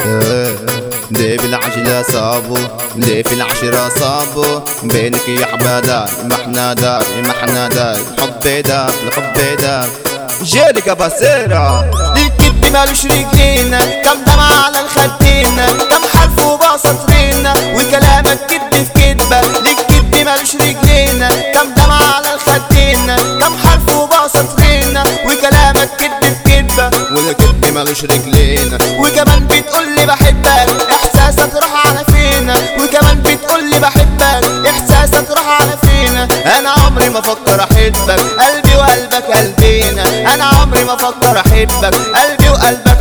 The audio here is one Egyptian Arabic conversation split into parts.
ليه بالعجلة صابو ليه في العشرة صابو بينك يا حبادة ما احنا دار ما احنا دار حبي دار الحب دار جيلك بصيرة الكذب مالوش رجلينا كم دمعة على الخدين كم حرف وبسطرين وكلامك كدب في كدبة للكذب مالوش رجلينا كم دمعة على الخدين كم حرف وبسطرين وكلامك كدب في كدبة والكذب مالوش رجلين وكمان بتقولي بحبك احساسك راح على فين وكمان بتقولي بحبك احساسك راح على فين انا عمري ما افكر احبك قلبي وقلبك قلبينا انا عمري ما افكر احبك قلبي وقلبك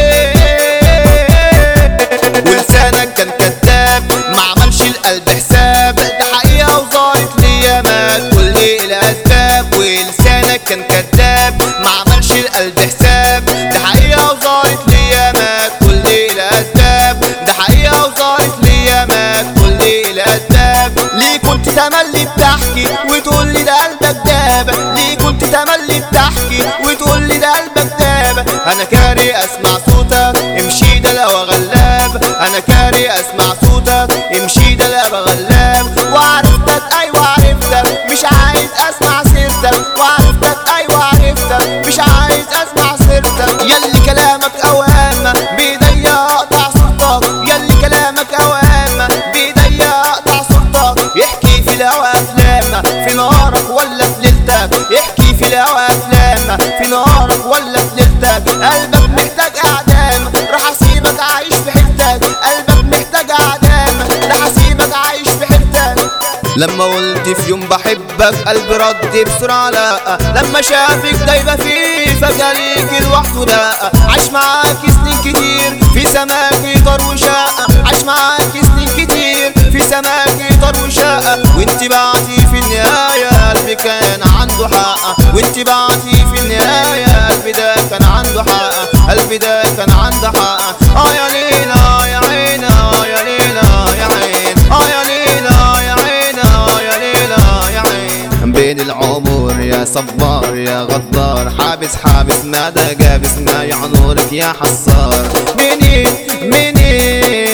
قلبين ولسانك كان كذاب ما عملش القلب حساب ده حقيقة وظهرت ليا ما تقول لي الاسباب ولسانك كان كذاب ما عملش القلب حساب ده حقيقة وظهرت ليا ما تقول لي الاسباب ده حقيقة وظهرت ليا ما تقول لي الاسباب ليه كنت تملي بتحكي وتقول لي ده قلبك داب ليه كنت تملي بتحكي وتقول لي ده قلبك داب انا كاري اسمع صوتك امشي ده لو غلاب انا كاري اسمع صوتك امشي ده لو غلاب وعرفتك ايوه عرفتك مش عايز اسمع سيرتك وعرفتك ايوه عرفتك مش عايز اسمع سيرتك يلي كلامك اوهام بايديا اقطع صورتك يلي كلامك اوهام بايديا اقطع صورتك يحكي في الهوا افلام في نهارك ولا في ليلتك يحكي في الهوا افلام في نهارك ولا في ليلتك قلبك محتاج اعدام راح اسيبك عايش في حتتك قلبك محتاج اعدام راح اسيبك عايش في حتتك لما قلت في يوم بحبك قلبي رد بسرعة لا لما شافك دايبة فيه فجأة ليك لوحده دقة عاش معاك سنين كتير في سماك طار وشقة عاش معاك سنين كتير في سماك طار وشقة وانت بعتي في النهاية قلبي كان عنده حق وانت بعتي في النهاية قلبي ده كان عنده حق قلبي ده كان عنده حق اه يا ليلى يا عين اه يا ليلى يا عين اه يا ليلى يا عين اه يا ليلى يا عين بين العمر يا صبار يا غدار حابس حابس ماذا جابس ما يعنورك يا حصار منين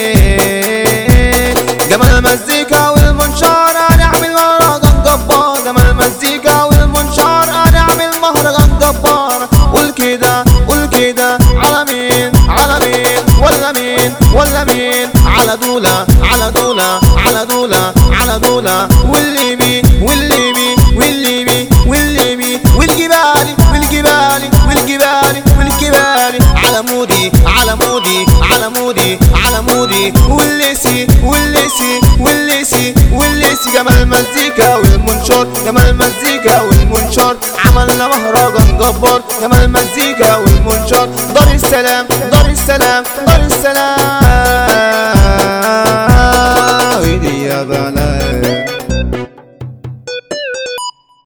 منين جمال المزيكا والمنشار هنعمل مهرجان جبار جمال المزيكا والمنشار هنعمل مهرجان جبار قول كده قول كده على مين على مين ولا مين ولا مين على دولة على دولة على دولة على دولة واللي بي واللي بي واللي بي واللي بي والجبالي والجبالي والجبالي والجبالي على مودي على مودي على مودي على مودي والليسي والليسي والليسي والليسي جمال المزيكا والمنشار جمال المزيكا والمنشار عملنا مهرجان جبار جمال المزيكا والمنشار دار السلام دار السلام دار السلام